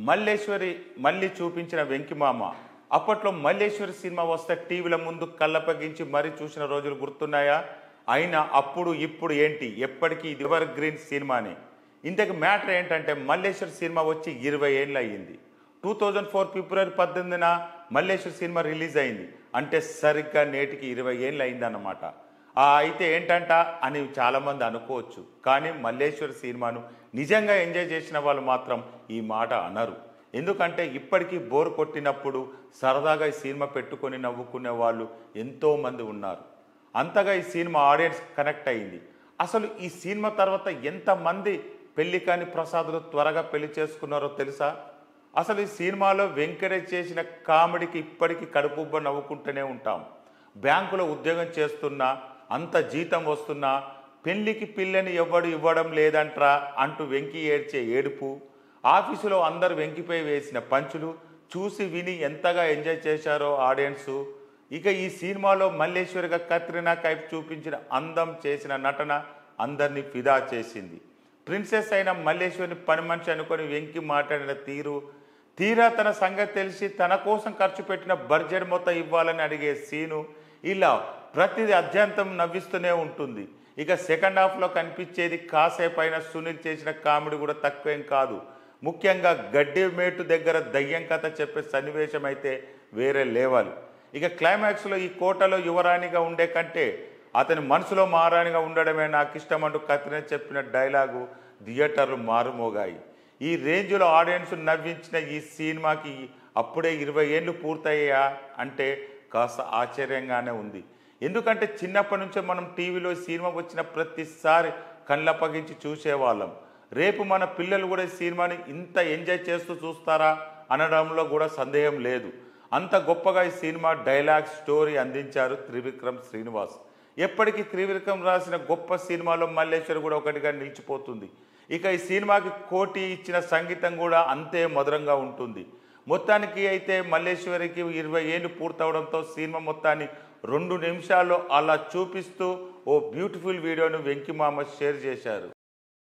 మల్లేశ్వరి మళ్ళీ చూపించిన వెంకిమామ అప్పట్లో మల్లేశ్వరి సినిమా వస్తే టీవీల ముందు కళ్ళపగించి మరీ చూసిన రోజులు గుర్తున్నాయా అయినా అప్పుడు ఇప్పుడు ఏంటి ఎప్పటికీ ఇది ఎవర్ గ్రీన్ సినిమాని ఇంతకు మ్యాటర్ ఏంటంటే మల్లేశ్వరి సినిమా వచ్చి ఇరవై ఏళ్ళు అయ్యింది టూ థౌజండ్ ఫోర్ ఫిబ్రవరి పద్దెనిమిదిన మల్లేశ్వరి సినిమా రిలీజ్ అయింది అంటే సరిగ్గా నేటికి ఇరవై ఏళ్ళు అయిందన్నమాట ఆ అయితే ఏంటంట అని చాలామంది అనుకోవచ్చు కానీ మల్లేశ్వరి సినిమాను నిజంగా ఎంజాయ్ చేసిన వాళ్ళు మాత్రం ఈ మాట అనరు ఎందుకంటే ఇప్పటికీ బోర్ కొట్టినప్పుడు సరదాగా ఈ సినిమా పెట్టుకొని నవ్వుకునే వాళ్ళు ఎంతోమంది ఉన్నారు అంతగా ఈ సినిమా ఆడియన్స్ కనెక్ట్ అయింది అసలు ఈ సినిమా తర్వాత ఎంతమంది పెళ్లి కాని ప్రసాదులు త్వరగా పెళ్లి చేసుకున్నారో తెలుసా అసలు ఈ సినిమాలో వెంకటేష్ చేసిన కామెడీకి ఇప్పటికీ కడుపుబ్బ నవ్వుకుంటూనే ఉంటాం బ్యాంకులో ఉద్యోగం చేస్తున్నా అంత జీతం వస్తున్నా పెళ్లికి పిల్లని ఎవ్వడు ఇవ్వడం లేదంట్రా అంటూ వెంకి ఏడ్చే ఏడుపు ఆఫీసులో అందరు వెంకిపై వేసిన పంచులు చూసి విని ఎంతగా ఎంజాయ్ చేశారో ఆడియన్స్ ఇక ఈ సినిమాలో మల్లేశ్వరిగా కత్రినా కైఫ్ చూపించిన అందం చేసిన నటన అందరినీ ఫిదా చేసింది ప్రిన్సెస్ అయిన మల్లేశ్వరిని పని మనిషి అనుకొని వెంకి మాట్లాడిన తీరు తీరా తన సంగతి తెలిసి తన కోసం ఖర్చు పెట్టిన బడ్జెట్ మొత్తం ఇవ్వాలని అడిగే సీను ఇలా ప్రతిది అత్యంతం నవ్విస్తూనే ఉంటుంది ఇక సెకండ్ హాఫ్లో కనిపించేది కాసేపు అయిన సునీల్ చేసిన కామెడీ కూడా తక్కువేం కాదు ముఖ్యంగా గడ్డి మేటు దగ్గర దయ్యం కథ చెప్పే సన్నివేశం అయితే వేరే లేవాలి ఇక క్లైమాక్స్లో ఈ కోటలో యువరాణిగా ఉండే కంటే అతని మనసులో మహారాణిగా ఉండడమే నాకు ఇష్టం అంటూ కత్రిన చెప్పిన డైలాగు థియేటర్లు మారుమోగాయి ఈ రేంజ్లో ఆడియన్స్ నవ్వించిన ఈ సినిమాకి అప్పుడే ఇరవై ఏళ్ళు పూర్తయ్యా అంటే కాస్త ఆశ్చర్యంగానే ఉంది ఎందుకంటే చిన్నప్పటి నుంచే మనం టీవీలో సినిమా వచ్చిన ప్రతిసారి కళ్ళప్పగించి చూసేవాళ్ళం రేపు మన పిల్లలు కూడా ఈ సినిమాని ఇంత ఎంజాయ్ చేస్తూ చూస్తారా అనడంలో కూడా సందేహం లేదు అంత గొప్పగా ఈ సినిమా డైలాగ్ స్టోరీ అందించారు త్రివిక్రమ్ శ్రీనివాస్ ఎప్పటికీ త్రివిక్రమ్ రాసిన గొప్ప సినిమాలో మల్లేశ్వరి కూడా ఒకటిగా నిలిచిపోతుంది ఇక ఈ సినిమాకి కోటి ఇచ్చిన సంగీతం కూడా అంతే మధురంగా ఉంటుంది మొత్తానికి అయితే మల్లేశ్వరికి ఇరవై ఏళ్ళు పూర్తవడంతో సినిమా మొత్తాన్ని రెండు నిమిషాల్లో అలా చూపిస్తూ ఓ బ్యూటిఫుల్ వీడియోను వెంకిమామ షేర్ చేశారు